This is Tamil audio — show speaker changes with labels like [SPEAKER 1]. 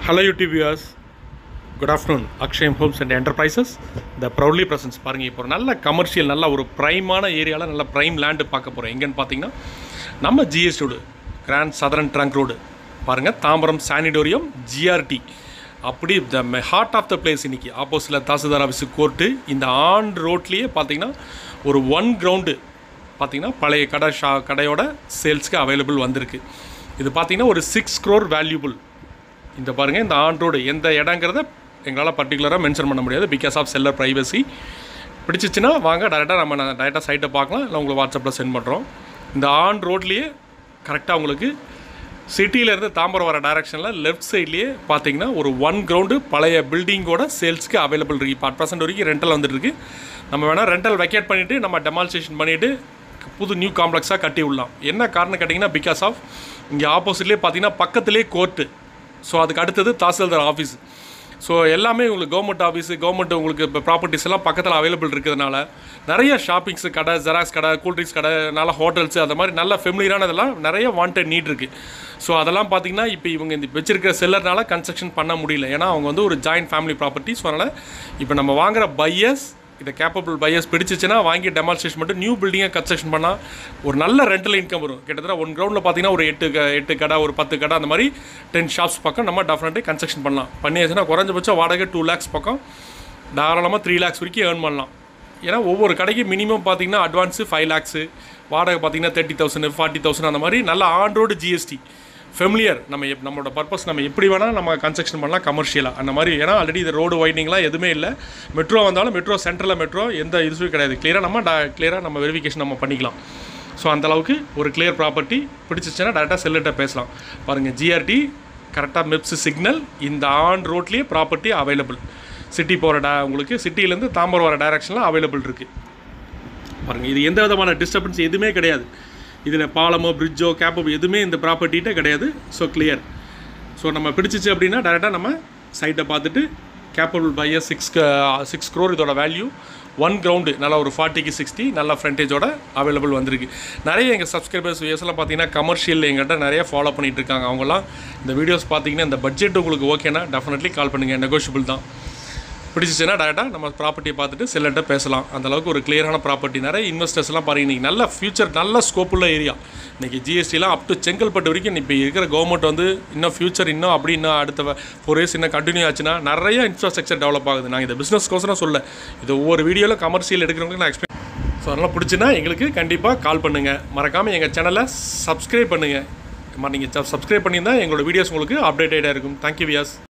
[SPEAKER 1] Hello YouTube viewers. Good afternoon Akshayam homes and enterprises the proudly presents பாருங்கள் இப்போ ஒரு நல்ல கமர்ஷியல் நல்ல ஒரு ப்ரைமான ஏரியாவில் நல்ல ப்ரைம் லேண்டு பார்க்க போகிறோம் எங்கேன்னு பார்த்தீங்கன்னா நம்ம GS road grand southern trunk road பாருங்கள் தாம்பரம் சானிடோரியம் ஜிஆர்டி அப்படி the heart of the place இன்னைக்கு ஆப்போசிட்டில் தாசில்தார் ஆஃபீஸு கோர்ட்டு இந்த ஆன் ரோட்லேயே பார்த்தீங்கன்னா ஒரு ஒன் கிரவுண்டு பார்த்தீங்கன்னா பழைய கடை ஷா கடையோட சேல்ஸ்க்கு அவைலபிள் வந்திருக்கு இது பார்த்தீங்கன்னா ஒரு சிக்ஸ் க்ரோர் வேல்யூபிள் இந்த பாருங்கள் இந்த ஆன் ரோடு எந்த இடங்கிறத எங்களால் பர்டிகுலராக மென்ஷன் பண்ண முடியாது பிகாஸ் ஆஃப் செல்லர் ப்ரைவசி பிடிச்சிச்சின்னா வாங்க டேரெக்டாக நம்ம டேரெக்டாக சைட்டை பார்க்கலாம் இல்லை உங்களுக்கு வாட்ஸ்அப்பில் சென்ட் பண்ணுறோம் இந்த ஆன் ரோட்லேயே கரெக்டாக உங்களுக்கு சிட்டியிலேருந்து தாம்பரம் வர டைரக்ஷனில் லெஃப்ட் சைட்லேயே பார்த்தீங்கன்னா ஒரு ஒன் கிரவுண்டு பழைய பில்டிங்கோட சேல்ஸ்க்கு அவைலபிள் இருக்குது இப்போ அட் பர்சன்ட் வரைக்கும் ரெண்டல் வந்துட்டு இருக்கு நம்ம வேணால் ரெண்டல் வெக்கேட் பண்ணிவிட்டு நம்ம டெமால்ஸ்டேஷன் பண்ணிவிட்டு புது நியூ காம்ப்ளெக்ஸாக கட்டி விடலாம் என்ன காரணம் கேட்டிங்கன்னா பிகாஸ் ஆஃப் இங்கே ஆப்போசிட்லேயே பார்த்தீங்கன்னா பக்கத்துலேயே கோர்ட்டு ஸோ அதுக்கு அடுத்தது தாசில்தார் ஆஃபீஸ் ஸோ எல்லாமே உங்களுக்கு கவர்மெண்ட் ஆஃபீஸு கவர்மெண்ட் உங்களுக்கு இப்போ ப்ராப்பர்ட்டிஸ் எல்லாம் பக்கத்தில் அவைலபிள் இருக்கிறதுனால நிறைய ஷாப்பிங்ஸ் கடை ஜெராக்ஸ் கடை கூல்ட்ரிங்க்ஸ் கடை நல்ல ஹோட்டல்ஸ் அந்த மாதிரி நல்ல ஃபெமிலியரானதெல்லாம் நிறைய வாண்டட் நீட் இருக்குது ஸோ அதெல்லாம் பார்த்தீங்கன்னா இப்போ இவங்க இந்த வச்சிருக்கிற செல்லர்னால கன்ஸ்ட்ரக்ஷன் பண்ண முடியல ஏன்னா அவங்க வந்து ஒரு ஜாயின்ட் ஃபேமிலி ப்ராப்பர்ட்டி ஸோ அதனால் இப்போ நம்ம வாங்குற பையர்ஸ் இதை கேப்பபிள் பையர்ஸ் பிடிச்சிச்சுன்னா வாங்கி டெமால்ஸ்ட்ரேஷன் மட்டும் நியூ பில்டிங்கை கன்ஸ்ட்ரக்ஷன் பண்ணால் ஒரு நல்ல ரெண்டல் இன்கம் வரும் கிட்டத்தட்ட ஒன் கிரவுண்டில் பார்த்தீங்கன்னா ஒரு எட்டு க- எட்டு கடை ஒரு பத்து கடை அந்த மாதிரி டென் ஷாப்ஸ் பக்கம் நம்ம டெஃபினட்டாக கன்ஸ்ட்ரக்ஷன் பண்ணலாம் பண்ணியாச்சுன்னா குறைஞ்சபட்சம் வாடகை டூ லேக்ஸ் பக்கம் தாராளமாக த்ரீ லேக்ஸ் வரைக்கும் ஏர்ன் பண்ணலாம் ஏன்னா ஒவ்வொரு கடைக்கு மினிமம் பார்த்தீங்கன்னா அட்வான்ஸு ஃபைவ் லேக்ஸு வாடகை பார்த்தீங்கன்னா தேர்ட்டி தௌசண்ட் ஃபார்ட்டி தௌசண்ட் அந்த மாதிரி நல்ல ஆன் ரோடு ஜிஎஸ்டி ஃபெமிலியர் நம்ம எப் நம்மளோட பர்பஸ் நம்ம எப்படி வேணால் நம்ம கன்ஸ்ட்ரக்ஷன் பண்ணலாம் கமர்ஷியலாக அந்த மாதிரி ஏன்னா ஆல்ரெடி இது ரோடு வைண்டிங்லாம் எதுவுமே இல்லை மெட்ரோ வந்தாலும் மெட்ரோ சென்ட்ரலில் மெட்ரோ எந்த இதுவும் கிடையாது கிளியராக நம்ம கிளியராக நம்ம வெரிஃபிகேஷன் நம்ம பண்ணிக்கலாம் ஸோ அந்த அளவுக்கு ஒரு கிளியர் ப்ராப்பர்ட்டி பிடிச்சிச்சுன்னா டேரெக்டாக செல்லிட்ட பேசலாம் பாருங்கள் ஜிஆர்டி கரெக்டாக மெப்ஸ் சிக்னல் இந்த ஆன் ரோட்லேயே ப்ராப்பர்ட்டி அவைலபிள் சிட்டி போகிற டே உங்களுக்கு சிட்டிலேருந்து தாம்பரம் வர டைரக்ஷனில் அவைலபிள் இருக்குது பாருங்கள் இது எந்த விதமான டிஸ்டர்பன்ஸ் எதுவுமே கிடையாது இதில் பாலமோ பிரிட்ஜோ கேப்போ எதுவுமே இந்த ப்ராப்பர்ட்டிகிட்ட கிடையாது ஸோ கிளியர் ஸோ நம்ம பிடிச்சிச்சு அப்படின்னா டேரெக்டாக நம்ம சைட்டை பார்த்துட்டு capable buyer six six crore இதோட வேல்யூ ஒன் கிரவுண்டு நல்லா ஒரு ஃபார்ட்டிக்கு சிக்ஸ்டி நல்ல ஃப்ரண்டேஜோட அவைலபிள் வந்திருக்கு நிறைய எங்கள் சப்ஸ்கிரைபர்ஸ் வியூஸ்லாம் பார்த்தீங்கன்னா கமர்ஷியல் எங்கிட்ட நிறைய ஃபாலோ பண்ணிட்டு இருக்காங்க அவங்கலாம் இந்த வீடியோஸ் பார்த்தீங்கன்னா இந்த பட்ஜெட் உங்களுக்கு ஓகேனா டெஃபினெட்லி கால் பண்ணுங்கள் நெகோஷியபிள் தான் பிடிச்சிச்சுன்னா டேரெக்டாக நம்ம ப்ராப்பர்ட்டியை பார்த்துட்டு செல்லர்கிட்ட பேசலாம் அந்த அளவுக்கு ஒரு கிளியரான ப்ராப்பர்ட்டி நிறைய இன்வெஸ்டர்ஸ்லாம் பாருங்க இன்றைக்கி நல்ல ஃபியூச்சர் நல்ல ஸ்கோப் உள்ள ஏரியா இன்றைக்கி ஜிஎஸ்டிலாம் அப் டு செங்கல்பட்டு வரைக்கும் இப்போ இருக்கிற கவர்மெண்ட் வந்து இன்னும் ஃபியூச்சர் இன்னும் அப்படி இன்னும் அடுத்த ஃபோர் இயர்ஸ் இன்னும் கண்டினியூ ஆச்சுன்னா நிறைய இன்ஃப்ராஸ்ட்ரக்சர் டெவலப் ஆகுது நாங்கள் இந்த பிஸ்னஸ்க்கோசரம் சொல்ல இது ஒவ்வொரு வீடியோவில் கமர்ஷியல் எடுக்கிறவங்களுக்கு நான் எக்ஸ்பிளைன் ஸோ அதனால் பிடிச்சுன்னா எங்களுக்கு கண்டிப்பாக கால் பண்ணுங்கள் மறக்காமல் எங்கள் சேனலை சப்ஸ்கிரைப் பண்ணுங்கள் நீங்கள் சப்ஸ்கிரைப் பண்ணியிருந்தால் எங்களோட வீடியோஸ் உங்களுக்கு அப்டேட்டடாக இருக்கும் தேங்க்யூ வியாஸ்